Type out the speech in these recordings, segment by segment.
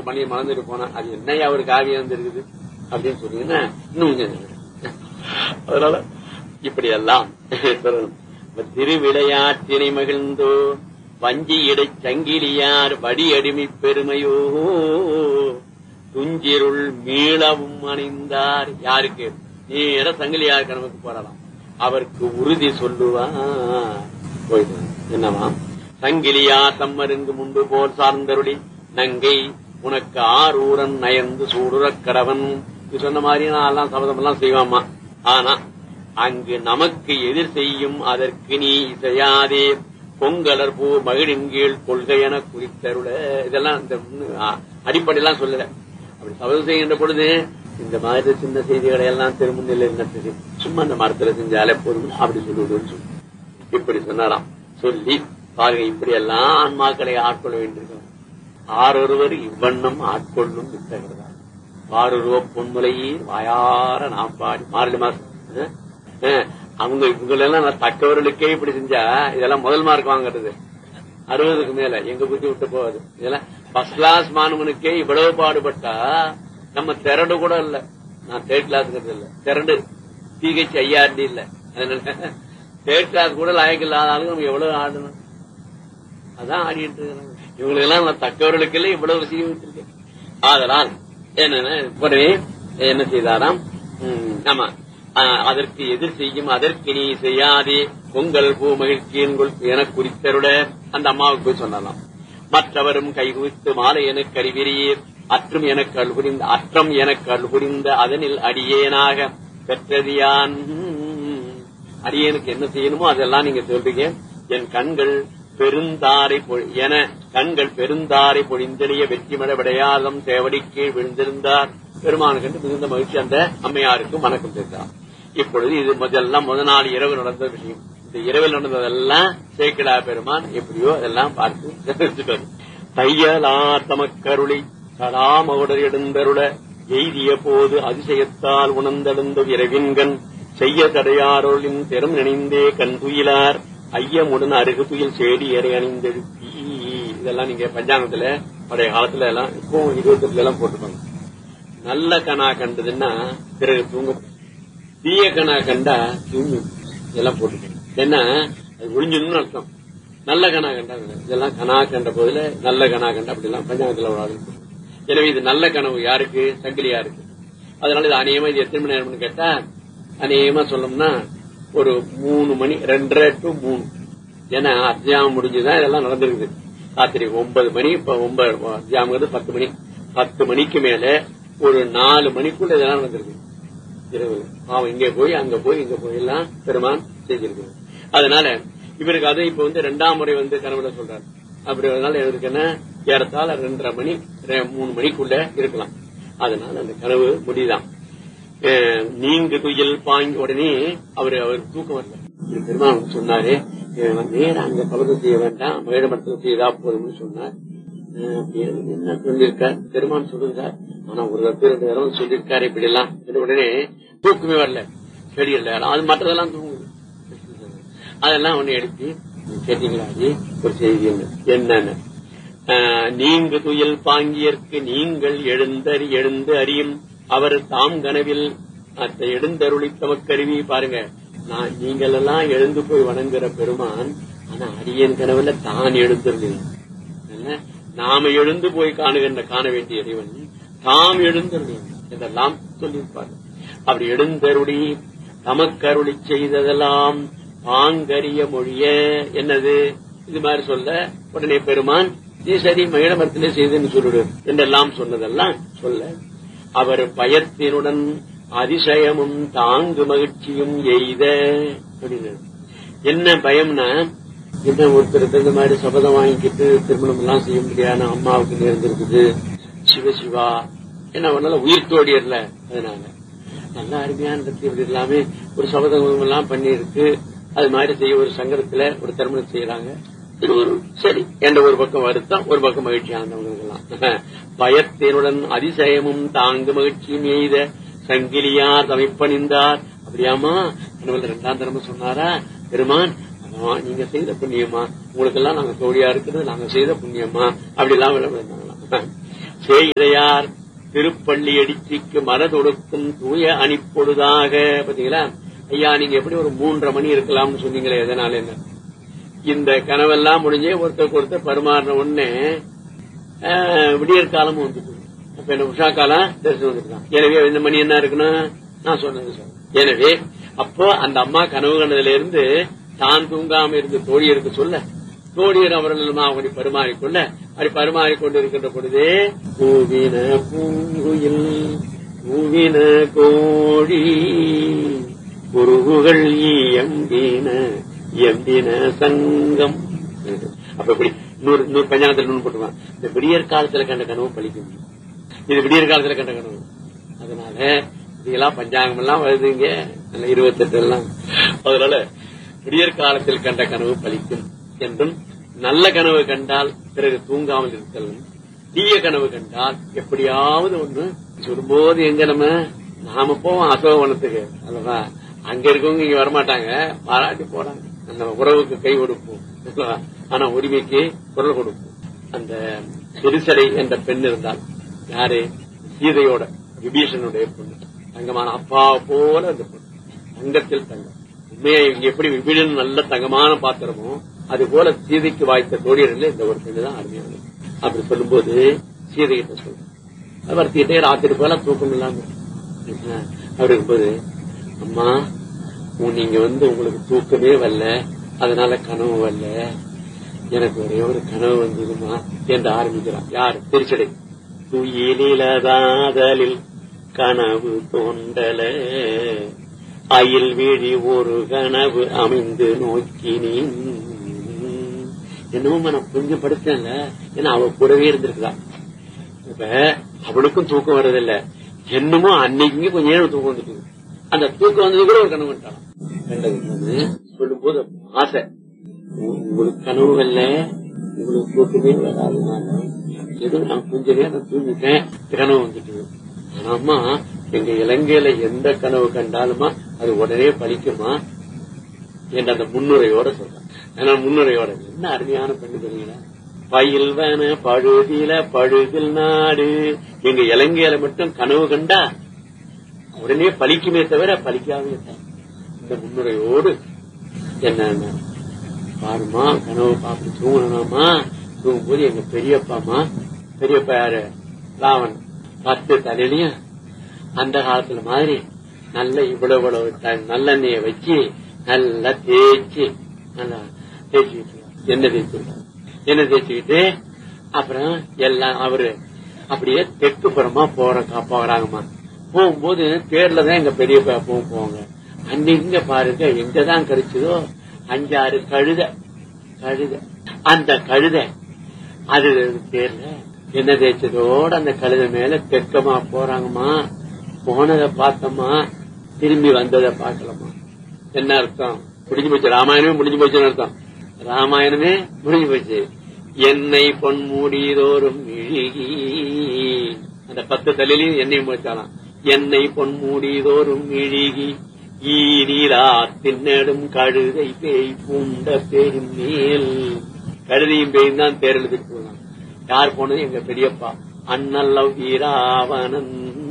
மணி மறந்துட்டு போனா அது என்னையா ஒரு காவியம் வந்திருக்குது அப்படின்னு சொன்னீங்கன்னா இன்னும் கொஞ்சம் அதனால இப்படி எல்லாம் சொல்லணும் இப்ப திருவிளையாட்டினை மகிழ்ந்தோ வஞ்சி இடை சங்கிலியார் வடி அடிமை பெருமையோ துஞ்சிருள் மீளவும் அணிந்தார் யாருக்கு நேர சங்கிலியார் கணவனுக்கு போறலாம் அவருக்கு உறுதி சொல்லுவார் போயிட்டு என்னவா சங்கிலியா தம்மருங்கு முன்பு போல் சார்ந்தருளி நங்கை உனக்கு ஆரூரன் நயந்து சூடுறக் கடவன் நீ சொன்ன மாதிரி நான் எல்லாம் சபதம் எல்லாம் செய்வாமா ஆனா அங்கு நமக்கு எதிர் செய்யும் அதற்கு நீ இசையாதே பொங்கலர் பூ மகிழின் கீழ் கொள்கை என குறித்தருள இதெல்லாம் இந்த அடிப்படையெல்லாம் சொல்லல அப்படி சபதம் செய்கின்ற பொழுது இந்த மாதிரி சின்ன செய்திகளை எல்லாம் திருமுன்னிலை நட்டு சும்மா இந்த மரத்துல செஞ்சாலே போதும் அப்படி சொல்லுவதுன்னு சொல்லி இப்படி சொன்னாராம் சொல்லி பாருங்க இப்படி எல்லாம் ஆன்மாக்களை ஆட்கொள்ள வேண்டியிருக்கிறோம் ஆரொருவர் இவ்வண்ணம் ஆட்கொள்ளும் வித்தகிறதா ஆரொருவ பொன்முலையீர் வாயார நாம் பாடி மார்கழி மாசம் அஹ், அஹ், அவங்க இவங்களெல்லாம் நான் தக்கவர்களுக்கே இப்படி செஞ்சா இதெல்லாம் முதல் மார்க் வாங்குறது அறுபதுக்கு மேல எங்க புத்தி விட்டு போகுது இதெல்லாம் ஃபர்ஸ்ட் கிளாஸ் மாணவனுக்கே இவ்வளவு பாடுபட்டா நம்ம திரண்டு கூட இல்ல நான் தேர்ட் கிளாஸ்ங்கிறது இல்ல திரண்டு பிஹெச் ஐஆர்டி இல்ல தேர்ட் கிளாஸ் கூட லாயக்கு இல்லாத ஆளுங்க நம்ம எவ்வளவு ஆடணும் அதான் ஆடிட்டு இருக்கிறாங்க இவங்களுக்கு எல்லாம் நான் தக்கவர்களுக்கு எல்லாம் இவ்வளவு விஷயம் வச்சிருக்கேன் ஆதலால் என்னன்னா உடனே என்ன செய்தாராம் ம், ஆமா ஆ, அதற்கு எதிர் செய்யும் அதற்கு நீ செய்யாதே பொங்கல் பூ மகிழ்ச்சியன்கொள் என குறித்தருட அந்த அம்மாவுக்கு போய் சொல்லலாம் மற்றவரும் கைகுவித்து மாலை எனக்கு அறிவிரியர் அற்றும் எனக்கு அருள் புரிந்த அற்றம் எனக்கு அருள் புரிந்த அதனில் அடியேனாக பெற்றதியான் அடியேனுக்கு என்ன செய்யணுமோ அதெல்லாம் நீங்க சொல்றீங்க என் கண்கள் பெருந்தாரை பொ- என கண்கள் பெருந்தாரை பொழிந்தெளிய வெற்றிமட விடையாதம் சேவடி கீழ் விழுந்திருந்தார் பெருமான் கண்டு மிகுந்த மகிழ்ச்சி அந்த அம்மையாருக்கு வணக்கம் செய்தார் இப்பொழுது இது முதல்லாம் முத நாள் இரவு நடந்த விஷயம் இந்த இரவில் நடந்ததெல்லாம் சேக்கிடா பெருமான் எப்படியோ அதெல்லாம் பார்த்து தெரிஞ்சுட்டாரு தையலா தமக்கருளி சடாமகுடர் எடுந்தருள எய்திய போது அதிசயத்தால் உணர்ந்தெழுந்த இரவின்கண் செய்ய தடையாரோளின் பெரும் நினைந்தே கண் துயிலார் ஐயமுடன் அருகு துயில் சேடி ஏறை அணிந்தெழுப்பி இதெல்லாம் நீங்க பஞ்சாங்கத்துல பழைய காலத்துல எல்லாம் இப்போ இருபத்தெட்டுல எல்லாம் போட்டுப்பாங்க நல்ல கனா கண்டதுன்னா பிறகு தூங்க தீய கனா கண்டா தூங்கும் இதெல்லாம் போட்டுக்கணும் ஏன்னா அது ஒளிஞ்சிடணும்னு அர்த்தம் நல்ல கனா கண்டா இல்லை. இதெல்லாம் கனா கண்ட போதுல நல்ல கனா கண்டா அப்படி எல்லாம் பஞ்சாங்கத்துல ஒரு ஆளு இருக்கு. எனவே இது நல்ல கனவு யாருக்கு சங்கிலியாருக்கு அதனால இது அநேகமா இது எத்தனை மணி நேரம்னு கேட்டா அநேகமா சொல்லணும்னா ஒரு மூணு மணி ரெண்டரை டு மூணு ஏன்னா அத்தியாயம் முடிஞ்சுதான் இதெல்லாம் நடந்திருக்குது ராத்திரி ஒன்பது மணி இப்ப ஒன்பது அத்தியாயங்கிறது பத்து மணி பத்து மணிக்கு மேல ஒரு நாலு மணிக்குள்ள இதெல்லாம் நடந்திருக்கு இரவு பாவம் இங்கே போய் அங்க போய் இங்க போய் எல்லாம் பெருமான் செஞ்சிருக்கு அதனால இவருக்கு அது இப்ப வந்து ரெண்டாம் முறை வந்து கனவுல சொல்றாரு அப்படி அதனால இவருக்கு என்ன ஏறத்தாழ ரெண்டரை மணி ரெ- மூணு மணிக்குள்ள இருக்கலாம் அதனால அந்த கனவு முடிதான் அஹ் நீங்கு துயில் பாங்கி உடனே அவரு அவர் தூக்கம் வரல இது பெருமான் சொன்னாரு இவன் நேரா அங்க பலது செய்ய வேண்டாம் மகிழமரத்தில் செய்தா போதும்னு சொன்னார் அஹ் அப்படியே என்ன சொல்லியிருக்கார் பெருமான் சொல்லிருக்கார் ஆனா ஒரு ரெண்டு ரெண்டு தடவை சொல்லியிருக்காரு இப்படி எல்லாம் சொன்ன உடனே தூக்கமே வரல செடி இல்ல அது மற்றதெல்லாம் தூங்குது அதெல்லாம் ஒண்ணு எடுத்து கேட்டீங்களா ஜி? ஒரு செய்தி ஒண்ணு. என்னன்னு ஆஹ், நீங்கு துயில் பாங்கியற்கு நீங்கள் எழுந்தறி எழுந்து அறியும் அவர் தாம் கனவில் அத்த எழுந்தருளி தமக்கருவி பாருங்க நான் நீங்கள் எல்லாம் எழுந்து போய் வணங்குற பெருமான் ஆனா அடியன் கனவுல தான் எழுந்துருளி நாம எழுந்து போய் காணுகின்ற காண வேண்டிய இறைவன் தாம் எழுந்தருளி என்றெல்லாம் சொல்லியிருப்பார் அப்படி எழுந்தருளி தமக்கருளி செய்ததெல்லாம் பாங்கரிய மொழிய என்னது இது மாதிரி சொல்ல உடனே பெருமான் நீ சரி மகிழமரத்திலே செய்துன்னு சொல்லிடு என்றெல்லாம் சொன்னதெல்லாம் சொல்ல அவர் பயத்தினுடன் அதிசயமும் தாங்கு மகிழ்ச்சியும் எய்த அப்படின்னு என்ன பயம்னா என்ன ஒருத்தருக்கு இந்த மாதிரி சபதம் வாங்கிக்கிட்டு திருமணம் எல்லாம் செய்ய முடியாத அம்மாவுக்கு நேர்ந்திருக்குது சிவ சிவா என்ன அவனால உயிர் தோடியர்ல அதனால நல்ல அருமையான இருக்கு இப்படி எல்லாமே ஒரு சபதம் எல்லாம் பண்ணியிருக்கு அது மாதிரி செய்ய ஒரு சங்கடத்துல ஒரு திருமணம் செய்யறாங்க இது ஒரு சரி என்ற ஒரு பக்கம் வருத்தம் ஒரு பக்கம் மகிழ்ச்சியானவங்க எல்லாம் பயத்தினுடன் அதிசயமும் தாங்கு மகிழ்ச்சியும் எய்த சங்கிலியார் தமைப்பணிந்தார் அப்படியாமா கனவுல ரெண்டாம் தரமா சொன்னாரா பெருமான் ஆமா, நீங்க செய்த புண்ணியமா உங்களுக்கு எல்லாம் நாங்க தோழியா இருக்கிறது நாங்க செய்த புண்ணியமா அப்படி எல்லாம் விளம்பரம் செய்தையார் திருப்பள்ளி அடிச்சிக்கு மனதொடுக்கும் தூய அணிப்பொழுதாக பாத்தீங்களா ஐயா நீங்க எப்படி ஒரு மூன்றரை மணி இருக்கலாம்னு சொன்னீங்களே எதனால என்ன இந்த கனவெல்லாம் முடிஞ்சு ஒருத்தருக்கு ஒருத்தர் பரிமாறின உடனே ஆஹ், விடியற் காலமும் வந்துட்டு அப்ப என்ன உஷா காலம் தரிசனம் வந்துருக்கான் எனவே இந்த மணி என்ன இருக்கணும் நான் சொன்னது சார் எனவே அப்போ அந்த அம்மா கனவு கண்டதுல இருந்து தான் தூங்காம இருந்து தோழியருக்கு சொல்ல தோழியர் அவர்கள் அப்படி பரிமாறிக்கொள்ள அப்படி பரிமாறிக்கொண்டு இருக்கின்ற பொழுதே பூவின பூங்குயில் பூவின கோழி குருகுகள் எம்பின எம்பின சங்கம் அப்ப இப்படி நூறு நூறு பஞ்சாங்கத்தில் நூறு போட்டுவான் இந்த விடியற் காலத்துல கண்ட கனவு பழிக்கும் இது விடியற் காலத்துல கண்ட கனவு அதனால இதெல்லாம் பஞ்சாங்கம் எல்லாம் வருதுங்க நல்ல இருபத்தெட்டு எல்லாம் அதனால விடியற் காலத்தில் கண்ட கனவு பலிக்கும் என்றும் நல்ல கனவு கண்டால் பிறகு தூங்காமல் இருக்கலாம் தீய கனவு கண்டால் எப்படியாவது ஒண்ணு சொல்லும்போது எங்க நம்ம நாம போவோம் அசோகவனத்துக்கு அல்லவா அங்க இருக்கவங்க இங்க வரமாட்டாங்க பாராட்டி போறாங்க அந்த உறவுக்கு கை கொடுப்போம் அல்லவா? ஆனா உரிமைக்கு குரல் கொடுப்போம் அந்த சிறுசடை என்ற பெண் இருந்தால் யாரு சீதையோட விபீஷனுடைய பொண்ணு தங்கமான அப்பா போல அந்த பொண்ணு தங்கத்தில் தங்கம் உண்மையா இங்க எப்படி விபீஷன் நல்ல தங்கமான பாத்திரமோ அது போல சீதைக்கு வாய்த்த தோழியர்கள் இந்த ஒரு பெண்ணு தான் அருமையானது அப்படி சொல்லும்போது சீதை கிட்ட சொல்றேன் அவர் தீட்டே ராத்திரி போல தூக்கம் இல்லாம இருக்கு. அப்படி இருக்கும்போது அம்மா உன் நீங்க வந்து உங்களுக்கு தூக்கமே வரல அதனால கனவு வரல எனக்கு ஒரே ஒரு கனவு வந்ததுமா என்று ஆரம்பிக்கிறான் யார் திருச்சடை துயிலிலதாதலில் கனவு தோண்டல அயில் விழி ஒரு கனவு அமைந்து நோக்கினேன் என்னமோ நான் கொஞ்சம் படுத்தேன்ல ஏன்னா அவ கூடவே இருந்திருக்கிறான் இப்ப அவளுக்கும் தூக்கம் வர்றதில்ல என்னமோ அன்னைக்கு கொஞ்ச நேரம் தூக்கம் வந்துட்டு அந்த தூக்கம் வந்தது கூட ஒரு கனவு வந்துட்டான் கண்டது சொல்லும் போது ஆசை உ- உங்களுக்கு கனவுகள்ல உங்களுக்கு தூக்கமே வராதுனால ஏதோ நான் கொஞ்ச நேரம் தூங்கிட்டேன் கனவு வந்துட்டு ஆனா அம்மா எங்க இலங்கையில எந்த கனவு கண்டாலுமா அது உடனே பலிக்குமா என்ற அந்த முன்னுரையோட சொல்றேன் ஆனா முன்னுரையோட என்ன அருமையான பெண்ணு தெரியுங்களா பயில்வன பழுதில பழுதில் நாடு எங்க இலங்கையில மட்டும் கனவு கண்டா உடனே பலிக்குமே தவிர பலிக்காம இருக்கான். இந்த முன்னுரையோடு என்ன பாருமா கனவு பாப்பி தூங்கணுமாமா தூங்கும்போது எங்க பெரியப்பாமா பெரியப்பா யாரு ராவன் பத்து தலையிலையும் அந்த காலத்துல மாதிரி நல்ல இவ்வளவு இவ்வளவு ட- நல்லெண்ணெய வச்சு நல்லா தேய்ச்சி நல்லா தேய்ச்சிக்கிட்டு எண்ணெய் தேய்ச்சிருக்காங்க எண்ணெய் தேய்ச்சிக்கிட்டு அப்புறம் எல்லாம் அவரு அப்படியே தெற்கு புறமா போற போறாங்கம்மா போகும்போது தேர்ல தான் எங்க பெரியப்பா போகும் போவாங்க அன்னைக்கு பாருங்க எங்கதான் கிடைச்சதோ அஞ்சாறு கழுத கழுத அந்த கழுத அது தேர்ல என்ன தேய்ச்சதோட அந்த கழுத மேல தெற்கமா போறாங்கம்மா போனதை பார்த்தோமா திரும்பி வந்ததை பார்க்கலாமா என்ன அர்த்தம் முடிஞ்சு போச்சு ராமாயணமே முடிஞ்சு போச்சுன்னு அர்த்தம் ராமாயணமே முடிஞ்சு போச்சு என்னை பொன்மூடிதோறும் இழுகி அந்த பத்து தலையிலையும் எண்ணெய் முடிச்சாலாம் என்னை பொன்மூடிதோறும் இழுகி ஈரா தின்னடும் கழுதை பேய் பூண்ட பேரின் மேல் கழுதையும் பேயும் தான் தேர் எழுதிட்டு போனான் யார் போனது எங்க பெரியப்பா அண்ணல்லவ் வீராவணன்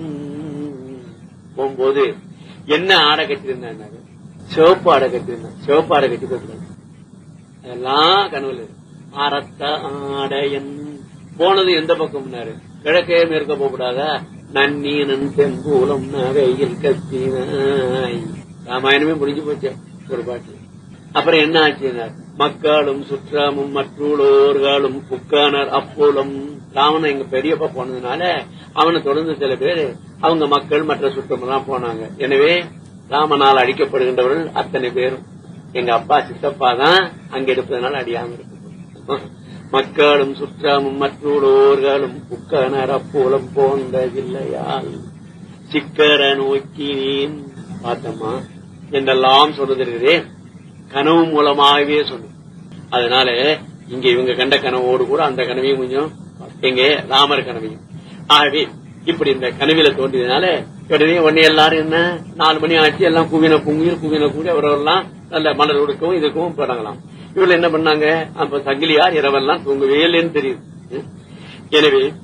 போகும்போது என்ன ஆடை கட்டியிருந்தாங்க சிவப்பு ஆடை கட்டியிருந்தான் சிவப்பு ஆடை கட்டி போட்டுருந்தாங்க அதெல்லாம் கனவுல இருக்கு. அறத்த ஆடையன் போனது எந்த பக்கம்னாரு கிழக்கே மேற்க போகக்கூடாதா நன்னீனன் தென்பூலம் நகையில் கத்தினாய் ராமாயணமே முடிஞ்சு போச்சு ஒரு பாட்டு அப்புறம் என்ன ஆச்சுன்னா மக்களும் சுற்றமும் மற்றூளோர்களும் புக்கானர் அப்போலம் ராவணன் எங்க பெரியப்பா போனதுனால அவனை தொடர்ந்து சில பேர் அவங்க மக்கள் மற்ற சுற்றம் எல்லாம் போனாங்க எனவே ராமனால் அடிக்கப்படுகின்றவர்கள் அத்தனை பேரும் எங்க அப்பா சித்தப்பா தான் அங்க இருப்பதனால அடியாம இருக்கு மக்களும் சுற்றமும் மற்றூளோர்களும் புக்கனர் அப்போலம் போன்றதில்லையால் சிக்கர நோக்கினேன் பார்த்தம்மா என்றெல்லாம் சொல்லுகிறதே கனவு மூலமாகவே சொன்னோம் அதனால இங்க இவங்க கண்ட கனவோடு கூட அந்த கனவையும் கொஞ்சம் எங்க ராமர் கனவையும் ஆகவே இப்படி இந்த கனவில தோன்றியதுனால உடனே உடனே எல்லாரும் என்ன நாலு மணி ஆச்சு எல்லாம் குவின குங்குயில் குவின கூடி அவரெல்லாம் நல்ல மணல் கொடுக்கவும் இதுக்கும் போறாங்களாம் இவர்கள் என்ன பண்ணாங்க அப்ப சங்கிலியார் இரவெல்லாம் தூங்கவே இல்லைன்னு தெரியுது எனவே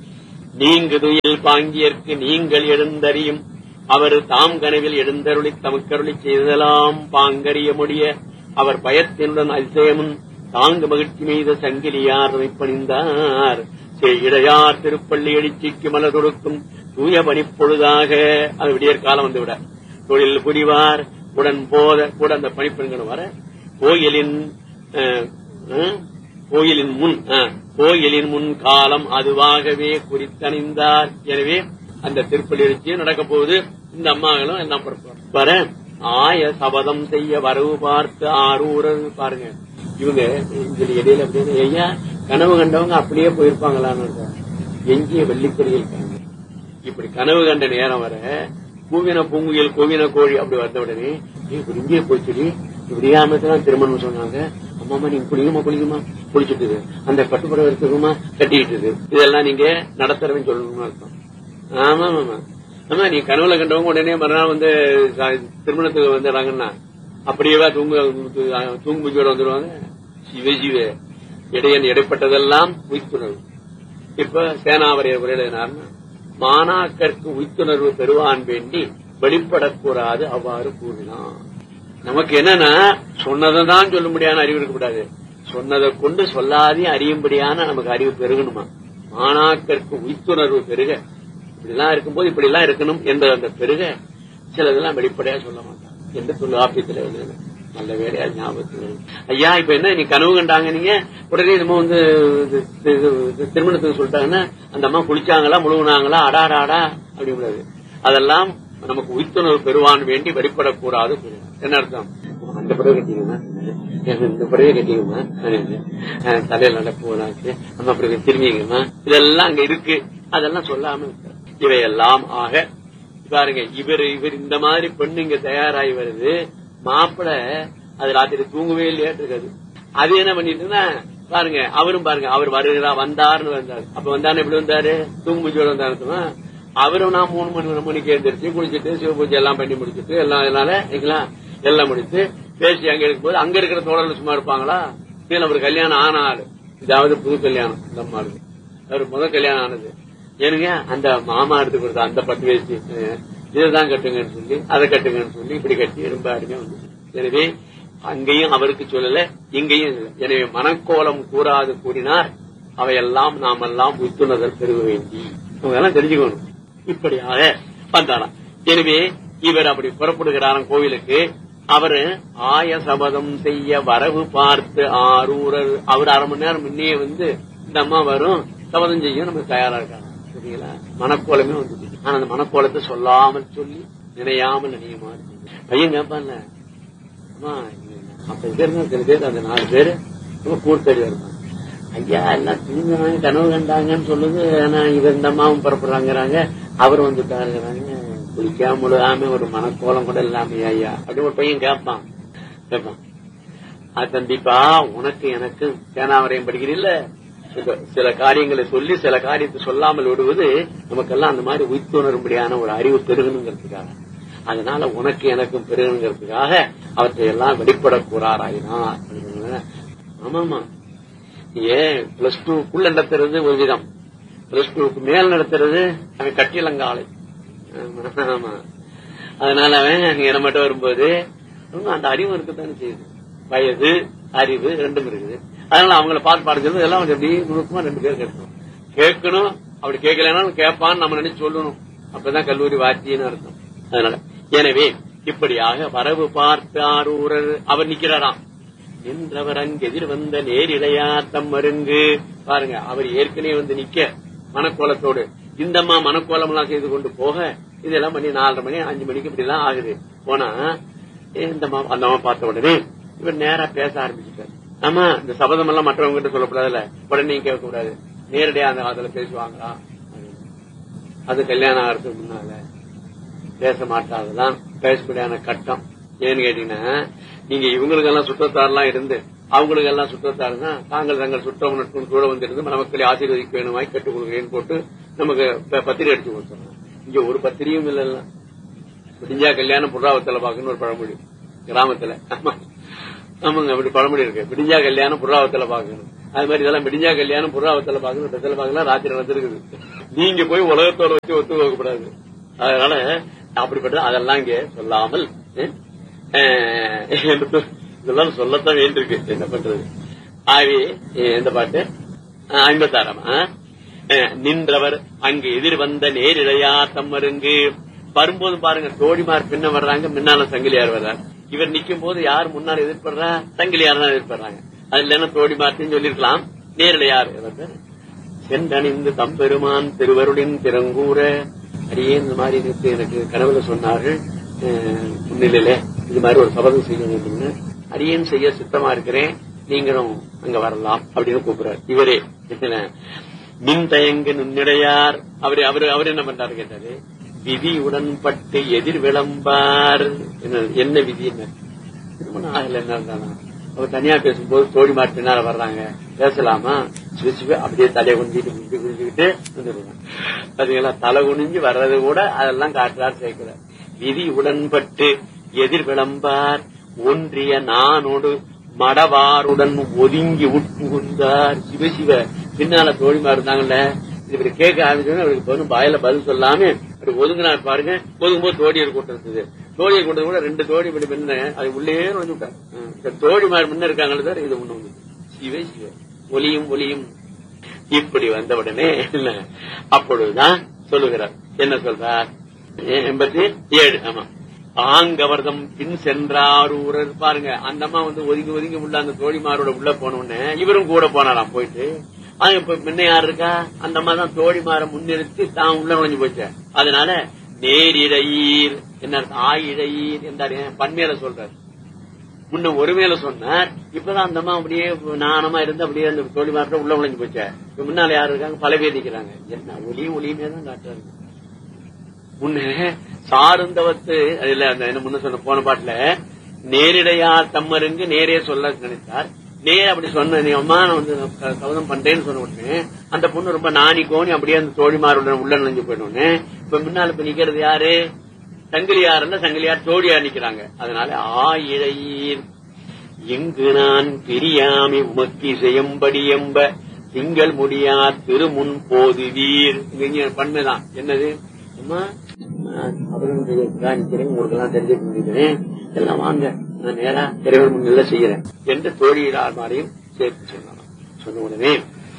நீங்கு துயில் பாங்கியற்கு நீங்கள் எழுந்தறியும் அவர் தாம் கனவில் எழுந்தருளி தமக்கருளி செய்தலாம் பாங்கறிய முடிய அவர் பயத்தினுடன் அதிசயமும் தாங்கு மகிழ்ச்சி மீத சங்கிலியார் பணிந்தார் இடையார் திருப்பள்ளி எழுச்சிக்கு மலர் கொடுக்கும் தூய பணிப்பொழுதாக அது விடியற் காலம் வந்துவிட தொழில் புரிவார் உடன் போத கூட அந்த பணிப்பெண்கள் வர கோயிலின் அஹ், அஹ், கோயிலின் முன் அஹ், கோயிலின் முன் காலம் அதுவாகவே குறித்தணிந்தார் எனவே அந்த திருப்பள்ளி எழுச்சியும் நடக்க போகுது இந்த அம்மாங்களும் எல்லாம் புறப்படுவாங்க. வர ஆய சபதம் செய்ய வரவு பார்த்து ஆரூரர் பாருங்க இவங்க இதுல இடையில அப்படின்னு ஐயா கனவு கண்டவங்க அப்படியே போயிருப்பாங்களான்னு எங்கேயே வெள்ளிப்படியில் இருக்காங்க இப்படி கனவு கண்ட நேரம் வர கூவின பூங்குயில் கோவின கோழி அப்படி வந்த உடனே "ஏய், இப்படி இங்கே போச்சுடி இப்படியாமத்தான் திருமணம் சொன்னாங்க அம்மாமா நீங்க குளிக்குமா குளிக்குமா குளிச்சுட்டுது அந்த பட்டுப்புடவை இருக்குமா கட்டிக்கிட்டுது இதெல்லாம் நீங்க நடத்துறவன் சொல்லணும்னு அர்த்தம் ஆமா ஆமா ஆமா நீ கனவுல கண்டவங்க உடனே மறுநாள் வந்து ச- திருமணத்துக்கு வந்துடுறாங்கன்னா அப்படியே தூங்கு தூங்கு முடிச்சோட வந்துடுவாங்க சிவ சிவ இடையன் இடைப்பட்டதெல்லாம் உயிர்த்துணர்வு இப்ப சேனாவரையர் உரையினார்னா மாணாக்கருக்கு உயிர்த்துணர்வு பெறுவான் வேண்டி வெளிப்படக்கூடாது அவ்வாறு கூறினான் நமக்கு என்னன்னா சொன்னதை தான் சொல்ல முடியாத அறிவு இருக்கக்கூடாது சொன்னதை கொண்டு சொல்லாதே அறியும்படியான நமக்கு அறிவு பெருகணுமா மாணாக்கருக்கு உயிர்த்துணர்வு பெருக இப்படிலாம் இருக்கும்போது இப்படி எல்லாம் இருக்கணும் என்ற அந்த பெருக சிலதெல்லாம் வெளிப்படையா சொல்ல மாட்டான் என்று தொல்லாப்பியத்துல எழுதுறது நல்ல வேலையா ஞாபகத்தில் வருது. ஐயா இப்ப என்ன நீ கனவு கண்டாங்க நீங்க உடனே நம்ம வந்து இது- இது- இது திருமணத்துக்கு சொல்லிட்டாங்கன்னா அந்த அம்மா குளிச்சாங்களா முழுகுனாங்களா அடாடா அடா அப்படி கூடாது அதெல்லாம் நமக்கு உயிர்த்துணர்வு பெறுவான் வேண்டி வெளிப்படக்கூடாது என்ன அர்த்தம் அந்த புடவை கட்டிக்கமா இந்த புடவை கட்டிக்கமா அஹ் தலையில நடப்போனாச்சு அம்மா அப்படி திரும்பிங்கம்மா இதெல்லாம் அங்க இருக்கு அதெல்லாம் சொல்லாம இருக்காரு. இவையெல்லாம் ஆக பாருங்க இவர் இவர் இந்த மாதிரி பெண்ணு இங்க தயாராகி வருது மாப்பிள அது ராத்திரி தூங்கவே இல்லையாட்டு இருக்காது அது என்ன பண்ணிட்டுன்னா பாருங்க அவரும் பாருங்க அவர் வருகிறா வந்தாருன்னு வந்தாரு அப்ப வந்தாரு எப்படி வந்தாரு தூங்கு முடிச்சோட வந்தாரு அவரும் நான் மூணு மணி ஒரு மணிக்கு எழுந்திரிச்சு குளிச்சுட்டு சிவ பூஜை எல்லாம் பண்ணி முடிச்சுட்டு எல்லாம் எல்லாம் இல்லைங்களா எல்லாம் முடிச்சு பேசி அங்க இருக்கும்போது அங்க இருக்கிற தோழர்கள் சும்மா இருப்பாங்களா கீழே ஒரு கல்யாணம் ஆன ஆளு இதாவது புது கல்யாணம் இந்த அம்மா இருக்கு அவர் முதல் கல்யாணம் ஆனது ஏனுங்க அந்த மாமா எடுத்து கொடுத்த அந்த பட்டு வேஷ்டி அஹ், இதுதான் கட்டுங்கன்னு சொல்லி அதை கட்டுங்கன்னு சொல்லி இப்படி கட்டி ரொம்ப அருமையா வந்து எனவே அங்கேயும் அவருக்கு சொல்லல இங்கேயும் இல்லை. எனவே மனக்கோலம் கூறாது கூறினார் அவையெல்லாம் நாமெல்லாம் உத்துணர்தல் பெருக வேண்டி அவங்க எல்லாம் தெரிஞ்சுக்கணும் இப்படியாக வந்தாராம் எனவே இவர் அப்படி புறப்படுகிறாராம் கோவிலுக்கு அவரு ஆய சபதம் செய்ய வரவு பார்த்து ஆரூரர் அவர் அரை மணி நேரம் முன்னே வந்து இந்த அம்மா வரும் சபதம் செய்ய நம்ம தயாரா இருக்காங்க சரிங்களா மனக்கோலமே வந்து ஆனா அந்த மனக்கோலத்தை சொல்லாமல் சொல்லி நினையாமல் நினையுமா பையன் கேட்பான்ல அம்மா அப்ப இங்க இருந்த சில பேர் அந்த நாலு பேரு ரொம்ப கூர்த்தடி வருவாங்க ஐயா எல்லாம் தூங்குறாங்க கனவு கண்டாங்கன்னு சொல்லுது ஆனா இவர் இந்த அம்மாவும் புறப்படுறாங்கிறாங்க அவர் வந்துட்டாருங்கிறாங்க குளிக்காம முழுகாம ஒரு மனக்கோலம் கூட இல்லாம ஐயா அப்படி ஒரு பையன் கேட்பான் கேட்பான் அது தம்பிப்பா உனக்கு எனக்கு சேனாவரையும் படிக்கிறீல்ல சில- சில காரியங்களை சொல்லி சில காரியத்தை சொல்லாமல் விடுவது நமக்கெல்லாம் அந்த மாதிரி உயிர்த்துணரும்படியான ஒரு அறிவு பெருகணுங்கிறதுக்காக அதனால உனக்கு எனக்கும் பெருகணுங்கிறதுக்காக அவற்றை எல்லாம் வெளிப்படக்கூறாராயினார் ஆமாமா ஏன் பிளஸ் டூக்குள்ள நடத்துறது ஒரு விதம் பிளஸ் டூக்கு மேல் நடத்துறது அவன் கட்டிலங்காலை ஆமா, ஆமா அதனால அவன் அங்க நம்மகிட்ட வரும்போது இன்னும் அந்த அறிவு இருக்கத்தானே செய்யுது வயது அறிவு ரெண்டும் இருக்குது அதனால அவங்கள பாட்டு பாடுறது இதெல்லாம் கொஞ்சம் அப்படியே நுணுக்கமா ரெண்டு பேரும் கேட்கணும் கேட்கணும் அப்படி கேட்கலனாலும் கேட்பான்னு நம்ம நினைச்சு சொல்லணும் அப்பதான் கல்லூரி வாத்தியன்னு அர்த்தம் அதனால எனவே இப்படியாக வரவு பார்த்து ஆரூரர் அவர் நிக்கிறாராம் நின்றவர் அங்கு எதிர் வந்த நேரிழையார் தம் மருங்கு பாருங்க அவர் ஏற்கனவே வந்து நிக்க மனக்கோலத்தோடு இந்த அம்மா மனக்கோலம் எல்லாம் செய்து கொண்டு போக இதெல்லாம் பண்ணி நாலரை மணி அஞ்சு மணிக்கு இப்படி எல்லாம் ஆகுது போனா இந்த அம்மா அந்த அம்மா பார்த்த உடனே இவர் நேரா பேச ஆரம்பிச்சுட்டார் ஆமா இந்த சபதம் எல்லாம் மற்றவங்க கிட்ட சொல்லக்கூடாதுல்ல உடனே நீங்க கேட்க கூடாது நேரடியா அந்த காலத்துல பேசுவாங்களா அது கல்யாணம் ஆகிறதுக்கு முன்னால பேச மாட்டாதுதான் பேசக்கூடியான கட்டம் ஏன்னு கேட்டீங்கன்னா நீங்க இவங்களுக்கெல்லாம் சுற்றத்தாரெல்லாம் இருந்து அவங்களுக்கு எல்லாம் சுற்றத்தாருன்னா தாங்கள் தங்கள் சுற்றம் நட்பும் கூட வந்திருந்து நமக்களை ஆசீர்வதிக்க வேணுமாய் கேட்டுக் கொடுக்கிறேன்னு போட்டு நமக்கு ப- பத்திரிகை அடிச்சு கொடுத்துறோம் இங்க ஒரு பத்திரிகையும் இல்ல விடிஞ்சா கல்யாணம் புறாவத்துல பாக்கணும் ஒரு பழமொழி கிராமத்துல ஆமா ஆமாங்க அப்படி பழமொழி இருக்கு விடிஞ்சா கல்யாணம் புறாவத்துல பாக்கணும் அது மாதிரி இதெல்லாம் விடிஞ்சா கல்யாணம் புறாவத்துல பாக்கணும் பெத்தல பாக்கலாம் ராத்திரி நடந்திருக்குது நீங்க போய் உலகத்தோட வச்சு ஒத்து போகக்கூடாது அதனால அப்படிப்பட்ட அதெல்லாம் இங்க சொல்லாமல் அஹ், அஹ், இதெல்லாம் சொல்லத்தான் வேண்டியிருக்கு என்ன பண்றது ஆகவே அஹ், எந்த பாட்டு அஹ், ஐம்பத்தாறாம் அஹ், அஹ், நின்றவர் அங்கு எதிர் வந்த நேரிழையா தம்மருங்கு வரும்போது பாருங்க தோழிமார் பின்ன வர்றாங்க முன்னால சங்கிலியார் வர்றார் இவர் நிக்கும் போது யார் முன்னால் எதிர்ப்படுறா சங்கிலியார் தான் எதிர்ப்படுறாங்க அது இல்லைன்னா தோழிமார்த்தையும் சொல்லிருக்கலாம் நேரிழையார் இவர் சென்றணிந்து தம்பெருமான் திருவருளின் திறங்கூற அடியே இந்த மாதிரி நேத்து எனக்கு கனவுல சொன்னார்கள் அஹ், முன்னிலையில இது மாதிரி ஒரு சபதம் செய்ய வேண்டும்னு அடியேன் செய்ய சித்தமா இருக்கிறேன் நீங்களும் அங்க வரலாம் அப்படின்னு கூப்பிடுறாரு இவரே மின் தயங்கு நுண்ணிடையார் அவரு அவரு அவர் என்ன பண்றாரு கேட்டாரு விதி உடன்பட்டு எதிர் விளம்பார் என்ன என்ன விதி என்ன திருமணம் ஆகல என்ன அவர் தனியா பேசும்போது தோழி மாட்டு பின்னால வர்றாங்க பேசலாமா சிரிச்சு அப்படியே தலையை குனிஞ்சிட்டு குனிஞ்சு குனிஞ்சுக்கிட்டு வந்துருவாங்க பாத்தீங்களா தலை குனிஞ்சு வர்றது கூட அதெல்லாம் காட்டுறார் சேர்க்கிறார் விதி உடன்பட்டு எதிர் விளம்பார் ஒன்றிய நானோடு மடவாருடன் ஒதுங்கி உட்புகுந்தார் சிவசிவ பின்னால தோழிமா இருந்தாங்கல்ல இவர் கேட்க ஆரம்பிச்சோன்னு அவருக்கு பொண்ணு வாயில பதில் சொல்லாம அப்படி ஒதுங்கினார் பாருங்க ஒதுங்கும்போது தோழியர் கூட்டம் இருந்தது தோழியர் கூட்டம் கூட ரெண்டு தோழி இப்படி முன்ன அது உள்ளே நுழைஞ்சு விட்டார் ம். இந்த தோழிமார் முன்ன இருக்காங்களே சார் இது ஒண்ணு வந்து சிவ சிவ ஒலியும் ஒலியும் இப்படி வந்த உடனே என்ன அப்பொழுதுதான் சொல்லுகிறார் என்ன சொல்றார் எ- எண்பத்தி ஏழு ஆமா ஆங்கவர்தம் பின் சென்றாரூரர் பாருங்க அந்த அம்மா வந்து ஒதுங்கி ஒதுங்கி உள்ள அந்த தோழிமாரோட உள்ள போன உடனே இவரும் கூட போனாராம் போயிட்டு ஆனா இப்ப முன்ன யார் இருக்கா அந்த அம்மா தான் தோழிமாரை முன்னிறுத்தி தான் உள்ள நுழைஞ்சு போச்சு அதனால நேரிழையீர் என்ன அர்த்தம்? ஆயிழையீர் என்றாரு பன்மையில சொல்றாரு முன்ன ஒருமையில சொன்னார் இப்பதான் அந்த அம்மா அப்படியே நாணமா இருந்து அப்படியே அந்த தோழி மாற்ற உள்ள உழைஞ்சு போச்சே இப்ப முன்னால யாரு இருக்காங்க பல பேர் நிக்கிறாங்க என்ன ஒளியும் ஒளியுமே தான் காட்டுறாரு முன்ன சாருந்தவத்து அதுல அந்த என்ன முன்ன சொன்ன போன பாட்டுல நேரிடையார் தம்மருங்கு நேரே சொல்ல நினைத்தார் நேர் அப்படி சொன்ன நீ அம்மா நான் வந்து க- கவனம் பண்றேன்னு சொன்ன உடனே அந்த பொண்ணு ரொம்ப நாணி கோணி அப்படியே அந்த தோழிமாருடன் உள்ள நுழைஞ்சு போயிடுவோன்னு இப்ப முன்னால இப்ப நிக்கிறது யாரு சங்கிலியார் இல்ல சங்கிலியார் தோழியார் நிக்கிறாங்க அதனால ஆயிழையீர் எங்கு நான் பிரியாமி உமக்கு செய்யும்படி எம்ப திங்கள் முடியார் திருமுன் போதுவீர் இங்க பண்மைதான் என்னது அம்மா நான் அவர்களுடைய நிக்கிறேன் உங்களுக்கு எல்லாம் தெரிஞ்சுக்க முடியுறேன் எல்லாம் வாங்க நான் நேரா இறைவன் முன்னில செய்யறேன் என்று தோழியார் மாதிரியும் சேர்த்து சொன்னான் சொன்ன உடனே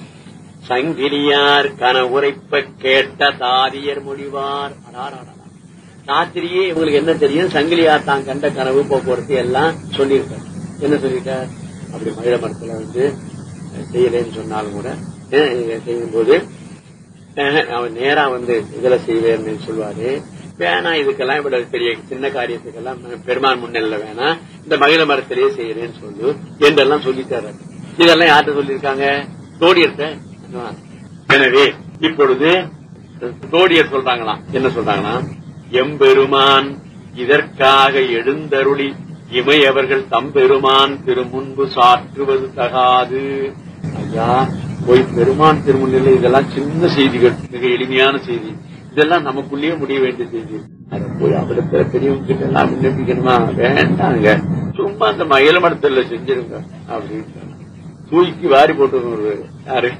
சங்கிலியார் கன உரைப்ப கேட்ட தாரியர் முடிவார் அடாராடா ராத்திரியே இவங்களுக்கு என்ன தெரியும் சங்கிலியார் தான் கண்ட கனவு போக்குவரத்து எல்லாம் சொல்லியிருக்கார் என்ன சொல்லியிருக்கார் அப்படி மகிழ மரத்துல வந்து அஹ், செய்யலைன்னு சொன்னாலும் கூட அஹ், இதை செய்யும்போது அஹ், அவன் நேரா வந்து இதுல செய்வேன்னு சொல்லுவாரு வேணாம் இதுக்கெல்லாம் இவ்வளவு பெரிய சின்ன காரியத்துக்கெல்லாம் பெருமான் முன்னில வேணாம் இந்த மகிழ மரத்திலேயே செய்யறேன்னு சொல்லு என்றெல்லாம் சொல்லிட்டாரு இதெல்லாம் யார்கிட்ட சொல்லியிருக்காங்க தோடியர்கிட்ட எனவே இப்பொழுது தோடியர் சொல்றாங்களாம் என்ன சொல்றாங்களாம் எம்பெருமான் இதற்காக எழுந்தருளி இமையவர்கள் தம்பெருமான் திருமுன்பு சாற்றுவது தகாது ஐயா போய் பெருமான் திருமுன்னிலை இதெல்லாம் சின்ன செய்திகள் மிக எளிமையான செய்தி இதெல்லாம் நமக்குள்ளேயே முடிய வேண்டிய செய்தி அதை போய் அவரிடத்துல பெரியவங்க கிட்ட எல்லாம் விண்ணப்பிக்கணுமா வேண்டாங்க சும்மா அந்த மயில மடத்துல செஞ்சிருங்க அப்படின்னு தூக்கி வாரி போட்டு ஒரு யாரு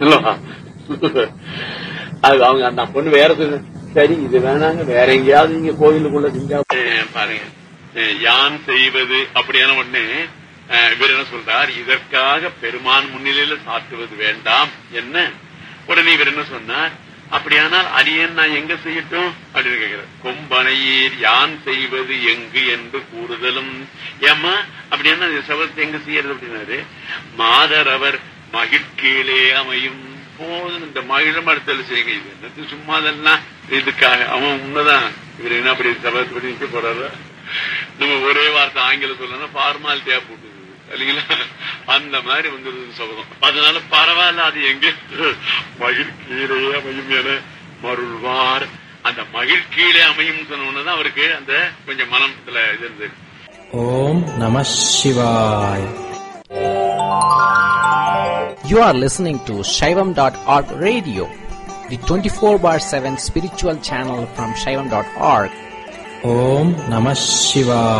அது அவங்க அந்த பொண்ணு வேற சொல்லு சரி இது வேணாங்க வேற எங்கேயாவது நீங்க கோயிலுக்குள்ள செஞ்சா பாருங்க அஹ் யான் செய்வது அப்படியான ஒண்ணு அஹ் இவர் என்ன சொல்றார் இதற்காக பெருமான் முன்னிலையில சாத்துவது வேண்டாம் என்ன உடனே இவர் என்ன சொன்னார் அப்படியானால் அடியேன் நான் எங்க செய்யட்டும் அப்படின்னு கேட்கிறார் கொம்பனையீர் யான் செய்வது எங்கு என்று கூறுதலும் ஏம்மா அப்படின்னா இந்த சபதத்தை எங்க செய்யறது அப்படின்னாரு மாதரவர் மகிழ்கீழே அமையும் போதும் இந்த மகிழ மரத்தில் செய்யுங்க இது என்னது சும்மா அதெல்லாம் இதுக்காக அவன் உண்மைதான் இவர் என்ன அப்படி சபதத்தை படி நிக்க போறாரு நம்ம ஒரே வார்த்தை ஆங்கிலம் சொல்லணும் ஃபார்மாலிட்டியா போட்டு இல்லைங்களா அந்த மாதிரி வந்துருது சபதம் அதனால பரவாயில்ல அது எங்க மகிழ்கீழே அமையும் என மருள்வார் அந்த மகிழ்கீழே அமையும் சொன்னதான் அவருக்கு அந்த கொஞ்சம் மனத்துல இது இருந்தது ஓம் நம சிவாய் You are listening to Shaivam.org radio, the 24 bar 7 spiritual channel from Shaivam.org. Om Namah Shivaya.